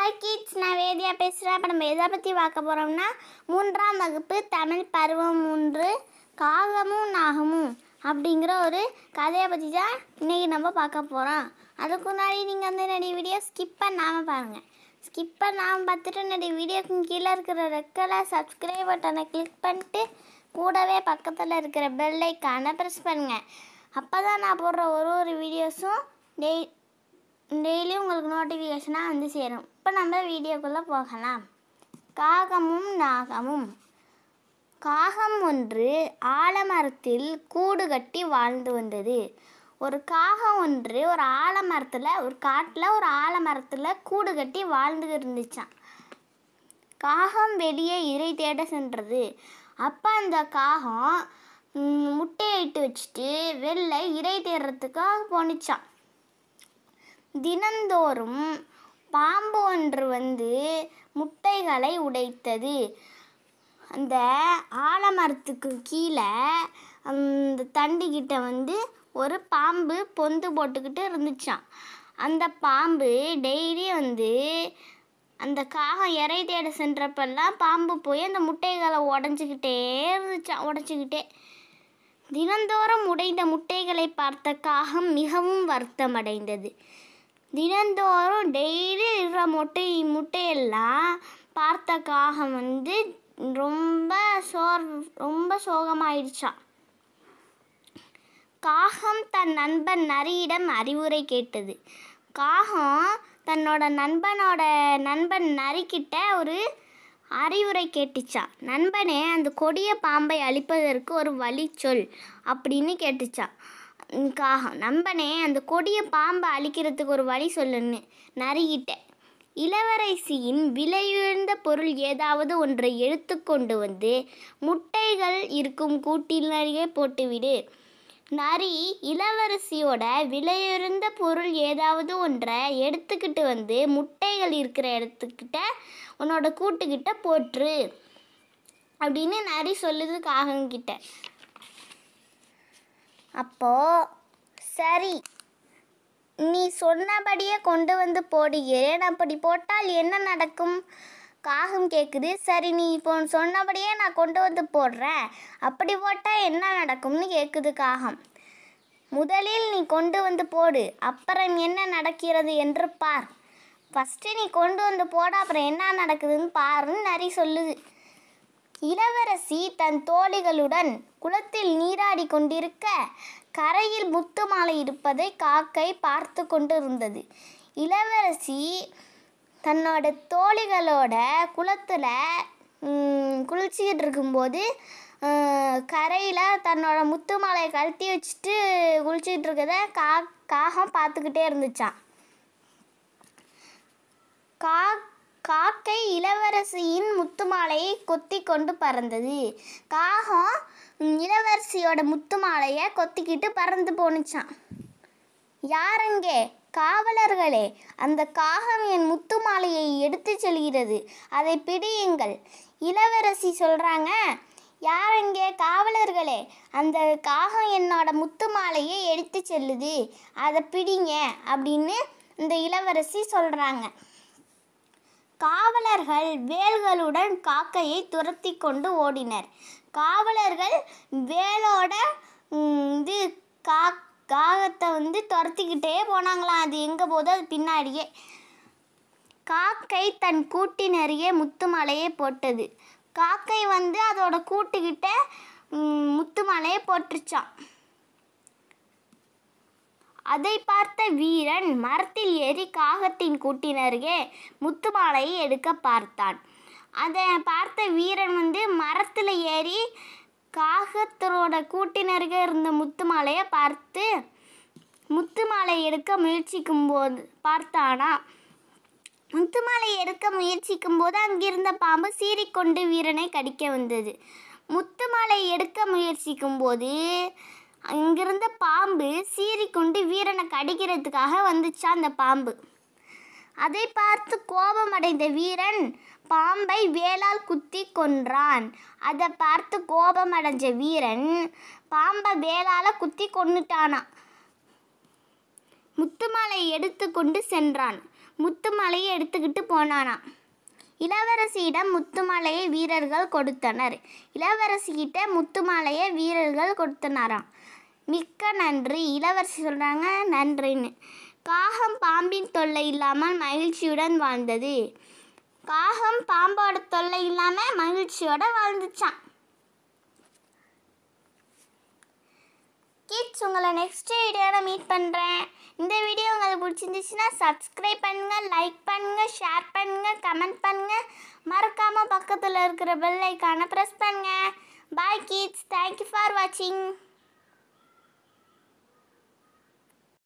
hi kids நான் வேதியா பேசுகிறேன் இப்போ நம்ம எதை பற்றி பார்க்க போகிறோம்னா மூன்றாம் வகுப்பு தமிழ் பருவம் மூன்று காகமும் நாகமும் அப்படிங்கிற ஒரு கதையை பற்றி தான் இன்றைக்கி நம்ம பார்க்க போகிறோம் அதுக்கு முன்னாடி நீங்கள் வந்து என்னுடைய வீடியோ ஸ்கிப் பண்ணாமல் பாருங்கள் ஸ்கிப் பண்ணாமல் பார்த்துட்டு என்னுடைய வீடியோக்கு கீழே இருக்கிற ரெக்கலை சப்ஸ்கிரைப் பட்டனை கிளிக் பண்ணிட்டு கூடவே பக்கத்தில் இருக்கிற பெல் ஐக்கானை ப்ரெஸ் பண்ணுங்கள் அப்போ தான் நான் போடுற ஒரு ஒரு வீடியோஸும் டெய் டெய்லியும் உங்களுக்கு நோட்டிஃபிகேஷனாக வந்து சேரும் இப்போ நம்ம வீடியோக்குள்ளே போகலாம் காகமும் நாகமும் காகம் ஒன்று ஆலமரத்தில் கூடு கட்டி வாழ்ந்து வந்தது ஒரு காகம் ஒன்று ஒரு ஆலமரத்தில் ஒரு காட்டில் ஒரு ஆலமரத்தில் கூடு கட்டி வாழ்ந்து இருந்துச்சான் காகம் வெளியே இறை தேட சென்றது அப்போ அந்த காகம் ம், முட்டையை இட்டு வச்சுட்டு வெளில இறை தேடுறதுக்காக போணுச்சான் தினந்தோறும் பாம்பு ஒன்று வந்து முட்டைகளை உடைத்தது அந்த ஆலமரத்துக்கு கீழே அந்த தண்டிக்கிட்ட வந்து ஒரு பாம்பு பொந்து போட்டுக்கிட்டு இருந்துச்சான் அந்த பாம்பு டெய்லி வந்து அந்த காகம் இறை தேட சென்றப்பெல்லாம் பாம்பு போய் அந்த முட்டைகளை உடஞ்சிக்கிட்டே இருந்துச்சான் உடச்சிக்கிட்டே தினந்தோறும் உடைந்த முட்டைகளை பார்த்த காகம் மிகவும் வருத்தமடைந்தது தினந்தோறும் டெய்லி இருக்கிற முட்டை முட்டையெல்லாம் பார்த்த காகம் வந்து ரொம்ப சோர் ரொம்ப சோகமாயிடுச்சான் காகம் தன் நண்பன் நரியிடம் அறிவுரை கேட்டது காகம் தன்னோட நண்பனோட நண்பன் நரிக்கிட்ட ஒரு அறிவுரை கேட்டுச்சான் நண்பனே அந்த கொடிய பாம்பை அழிப்பதற்கு ஒரு வழி சொல் அப்படின்னு கேட்டுச்சான் உம் காகம் நண்பனே அந்த கொடிய பாம்பை அழிக்கிறதுக்கு ஒரு வழி சொல்லுன்னு நரிகிட்ட இளவரசியின் விலையுயர்ந்த பொருள் ஏதாவது ஒன்றை எடுத்துக்கொண்டு வந்து முட்டைகள் இருக்கும் கூட்டிலேயே போட்டுவிடு நரி இளவரசியோட விலையுயர்ந்த பொருள் ஏதாவது ஒன்றை எடுத்துக்கிட்டு வந்து முட்டைகள் இருக்கிற இடத்துக்கிட்ட உன்னோட கூட்டுக்கிட்ட போட்டுரு அப்படின்னு நரி சொல்லுது காகங்கிட்ட அப்போ சரி நீ சொன்னபடியே கொண்டு வந்து போடுகிறேன் அப்படி போட்டால் என்ன நடக்கும் காகம் கேட்குது சரி நீ இப்போ சொன்னபடியே நான் கொண்டு வந்து போடுறேன் அப்படி போட்டால் என்ன நடக்கும்னு கேட்குது காகம் முதலில் நீ கொண்டு வந்து போடு அப்புறம் என்ன நடக்கிறது என்று பார் ஃபஸ்ட்டு நீ கொண்டு வந்து போட அப்புறம் என்ன நடக்குதுன்னு பாருன்னு நரி சொல்லுது இளவரசி தன் தோழிகளுடன் குளத்தில் நீராடி கொண்டிருக்க கரையில் முத்து மாலை இருப்பதை காக்கை பார்த்து கொண்டு இருந்தது இளவரசி தன்னோட தோழிகளோட குளத்தில் குளிச்சுக்கிட்டு இருக்கும்போது கரையில் தன்னோட முத்து மாலையை கழட்டி வச்சுட்டு குளிச்சுக்கிட்டு இருக்கத கா காகம் பார்த்துக்கிட்டே இருந்துச்சான் கா காக்கை இளவரசியின் முத்து மாலையை கொத்தி கொண்டு பறந்தது காகம் ம், இளவரசியோட முத்து மாலையை கொத்திக்கிட்டு பறந்து போணுச்சான் யாரங்கே காவலர்களே அந்த காகம் என் முத்து மாலையை எடுத்து செல்கிறது அதை பிடியுங்கள் இளவரசி சொல்கிறாங்க யாரங்கே காவலர்களே அந்த காகம் என்னோட முத்து மாலையை எடுத்து செல்லுது அதை பிடிங்க அப்படின்னு இந்த இளவரசி சொல்கிறாங்க காவலர்கள் வேல்களுடன் காக்கையை துரத்தி கொண்டு ஓடினர் காவலர்கள் வேலோட ம், இது கா காகத்தை வந்து துரத்திக்கிட்டே போனாங்களாம் அது எங்கே போதோ அது பின்னாடியே காக்கை தன் கூட்டினரையே முத்து மலையை போட்டது காக்கை வந்து அதோட கூட்டுக்கிட்ட ம், முத்து மலையை போட்டுருச்சான் அதை பார்த்த வீரன் மரத்தில் ஏறி காகத்தின் கூட்டினருகே முத்து மாலையை எடுக்க பார்த்தான் அதை பார்த்த வீரன் வந்து மரத்தில் ஏறி காகத்தரோட கூட்டினருகே இருந்த முத்து மாலையை பார்த்து முத்து மாலை எடுக்க முயற்சிக்கும் போது பார்த்தானா முத்து மாலை எடுக்க முயற்சிக்கும் போது அங்கிருந்த பாம்பு சீறிக்கொண்டு வீரனை கடிக்க வந்தது முத்து மாலை எடுக்க முயற்சிக்கும் போது அங்கிருந்த பாம்பு சீறிக்கொண்டு வீரனை கடிக்கிறதுக்காக வந்துச்சா அந்த பாம்பு அதை பார்த்து கோபமடைந்த வீரன் பாம்பை வேலால் குத்தி கொன்றான் அதை பார்த்து கோபமடைஞ்ச வீரன் பாம்பை வேலால குத்தி கொன்னுட்டானான் முத்துமாலை எடுத்து கொண்டு சென்றான் முத்துமலையை எடுத்துக்கிட்டு போனானாம் இளவரசியிடம் முத்துமாலையை வீரர்கள் கொடுத்தனர் இளவரசிகிட்ட முத்துமாலையை வீரர்கள் கொடுத்தனாராம் மிக்க நன்றி இளவரசி சொல்கிறாங்க நன்றின்னு காகம் பாம்பின் தொல்லை இல்லாமல் மகிழ்ச்சியுடன் வாழ்ந்தது காகம் பாம்போட தொல்லை இல்லாமல் மகிழ்ச்சியோட வாழ்ந்துச்சான் கிட்ஸ் உங்களை நெக்ஸ்ட் வீடியோவில் மீட் பண்ணுறேன் இந்த வீடியோ உங்களுக்கு பிடிச்சிருந்துச்சுன்னா சப்ஸ்கிரைப் பண்ணுங்கள் லைக் பண்ணுங்கள் ஷேர் பண்ணுங்கள் கமெண்ட் பண்ணுங்கள் மறக்காமல் பக்கத்தில் இருக்கிற பெல் ஐக்கானை ப்ரெஸ் பண்ணுங்கள் பாய் கிட்ஸ் தேங்க்யூ ஃபார் வாட்சிங்